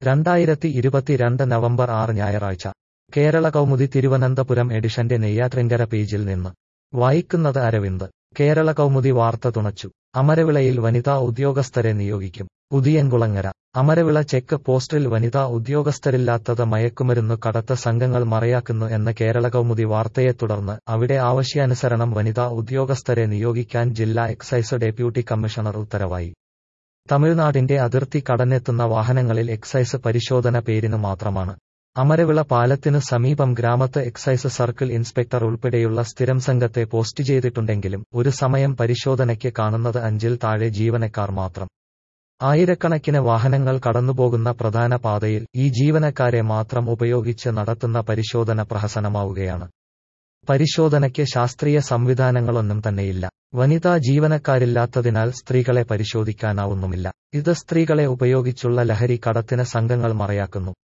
രണ്ടായിരത്തി ഇരുപത്തിരണ്ട് നവംബർ ആറ് ഞായറാഴ്ച കേരള കൗമുദി തിരുവനന്തപുരം എഡിഷന്റെ നെയ്യാറ്റിൻകര പേജിൽ നിന്ന് വായിക്കുന്നത് അരവിന്ദ് കേരള കൗമുദി വാർത്ത തുണച്ചു അമരവിളയിൽ വനിതാ ഉദ്യോഗസ്ഥരെ നിയോഗിക്കും ഉദിയൻകുളങ്ങര അമരവിള ചെക്ക് പോസ്റ്റിൽ വനിതാ ഉദ്യോഗസ്ഥരില്ലാത്തത് മയക്കുമരുന്നു കടത്ത് സംഘങ്ങൾ മറയാക്കുന്നു എന്ന കേരള കൗമുദി വാർത്തയെ തുടർന്ന് അവിടെ ആവശ്യാനുസരണം വനിതാ ഉദ്യോഗസ്ഥരെ നിയോഗിക്കാൻ ജില്ലാ എക്സൈസ് ഡെപ്യൂട്ടി കമ്മീഷണർ ഉത്തരവായി തമിഴ്നാടിന്റെ അതിർത്തി കടന്നെത്തുന്ന വാഹനങ്ങളിൽ എക്സൈസ് പരിശോധന പേരിന് മാത്രമാണ് അമരവിള പാലത്തിനു സമീപം ഗ്രാമത്ത് എക്സൈസ് സർക്കിൾ ഇൻസ്പെക്ടർ ഉൾപ്പെടെയുള്ള സ്ഥിരം സംഘത്തെ പോസ്റ്റ് ചെയ്തിട്ടുണ്ടെങ്കിലും ഒരു സമയം പരിശോധനയ്ക്ക് കാണുന്നത് അഞ്ചിൽ താഴെ ജീവനക്കാർ മാത്രം ആയിരക്കണക്കിന് വാഹനങ്ങൾ കടന്നുപോകുന്ന പ്രധാന പാതയിൽ ഈ ജീവനക്കാരെ മാത്രം ഉപയോഗിച്ച് നടത്തുന്ന പരിശോധന പ്രഹസനമാവുകയാണ് പരിശോധനയ്ക്ക് ശാസ്ത്രീയ സംവിധാനങ്ങളൊന്നും തന്നെയില്ല വനിതാ ജീവനക്കാരില്ലാത്തതിനാൽ സ്ത്രീകളെ പരിശോധിക്കാനാവുന്നുമില്ല ഇത് സ്ത്രീകളെ ഉപയോഗിച്ചുള്ള ലഹരി കടത്തിന് സംഘങ്ങൾ മറയാക്കുന്നു